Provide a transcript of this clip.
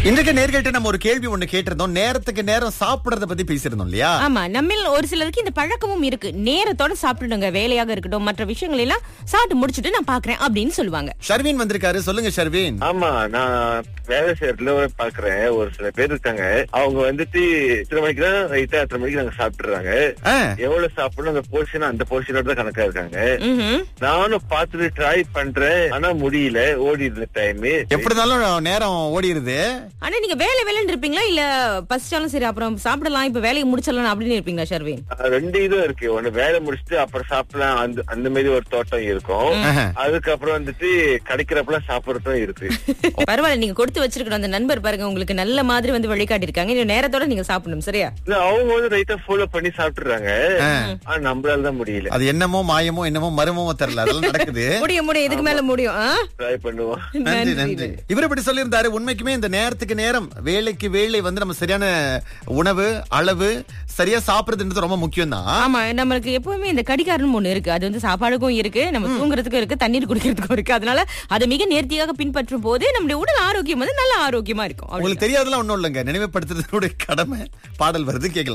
இன்றைக்கு நேர்கிட்ட நம்ம ஒரு கேள்வி ஒண்ணு கேட்டிருந்தோம் நேரத்துக்கு நேரம் சாப்பிடறத பத்தி பேசியிருந்தோம் இல்லையா ஆமா நம்மில் ஒரு சிலருக்கு இந்த பழக்கமும் இருக்கு நேரத்தோட சாப்பிட்டுடுங்க வேலையாக இருக்கட்டும் மற்ற விஷயங்கள் எல்லாம் சாப்பிட்டு முடிச்சுட்டு நான் பாக்குறேன் அப்படின்னு சொல்லுவாங்க ஷர்வீன் வந்திருக்காரு சொல்லுங்க ஷர்வீன் ஆமா நான் வேலை செய்யறதுல பாக்குறேன் ஒரு சில பேர் இருக்காங்க அவங்க வந்துட்டு இத்தனை மணிக்கு தான் ரைட்டா எத்தனை மணிக்கு நாங்க சாப்பிட்டுறாங்க ஆ, எவ்வளவு சாப்பிடணும் அந்த போர்ஷன் அந்த போர்ஷனோட தான் கணக்கா இருக்காங்க ம்ஹும். நானும் பார்த்துட்டு ட்ரை பண்றேன் ஆனா முடியல ஓடிடுது டைம் எப்படி இருந்தாலும் நேரம் ஓடிடுது ஆனா நீங்க வேலை வேலைன்னு இருப்பீங்களா இல்ல பசிச்சாலும் சரி அப்புறம் சாப்பிடலாம் இப்ப வேலையை முடிச்சிடலாம் அப்படின்னு இருப்பீங்களா ஷர்வின் ரெண்டு இதுவும் இருக்கு ஒண்ணு வேலை முடிச்சுட்டு அப்புறம் சாப்பிடலாம் அந்த அந்த மாதிரி ஒரு தோட்டம் இருக்கும் ஆஹா. அதுக்கப்புறம் வந்துட்டு கிடைக்கிறப்பெல்லாம் சாப்பிடறதும் இருக்கு பரவாயில்ல நீங்க கொடுத்து வச்சிருக்கணும் அந்த நண்பர் பாருங்க உங்களுக்கு நல்ல மாதிரி வந்து வழிகாட்டி இருக்காங்க இந்த நேரத்தோட நீங்க சாப்பிடணும் சரியா இல்ல அவங்க வந்து ரைட்டா ஃபாலோ பண்ணி சாப்பிட்டுறாங்க ஆனா நம்மளால தான் முடியல அது என்னமோ மாயமோ என்னமோ மர்மமோ தெரியல அதெல்லாம் நடக்குது முடியும் முடியும் இதுக்கு மேல முடியும் ஆ? ட்ரை பண்ணுவோம் நன்றி நன்றி இவர் இப்படி சொல்லியிருந்தாரு உண்மைக்குமே இந்த நேரத்துக்கு நேரம் வேலைக்கு வேலை வந்து நம்ம சரியான உணவு அளவு சரியா சாப்பிடுறதுன்றது ரொம்ப முக்கியம் தான் ஆமா நம்மளுக்கு எப்பவுமே இந்த கடிகாரன் ஒண்ணு இருக்கு அது வந்து சாப்பாடுக்கும் இருக்கு நம்ம தூங்குறதுக்கும் இருக்கு தண்ணீர் குடிக்கிறதுக்கும் இருக்கு அதனால அதை மிக நேர்த்தியாக பின்பற்றும் போது நம்முடைய உடல் ஆரோக்கியம் வந்து நல்ல ஆரோக்கியமா இருக்கும் அவ்வளவுதான். உங்களுக்கு தெரியாதெல்லாம் ஒண்ணும் இல்லைங்க நினைவுபடுத்துறதுடைய கடமை பாடல் வருது கேட்கலாம்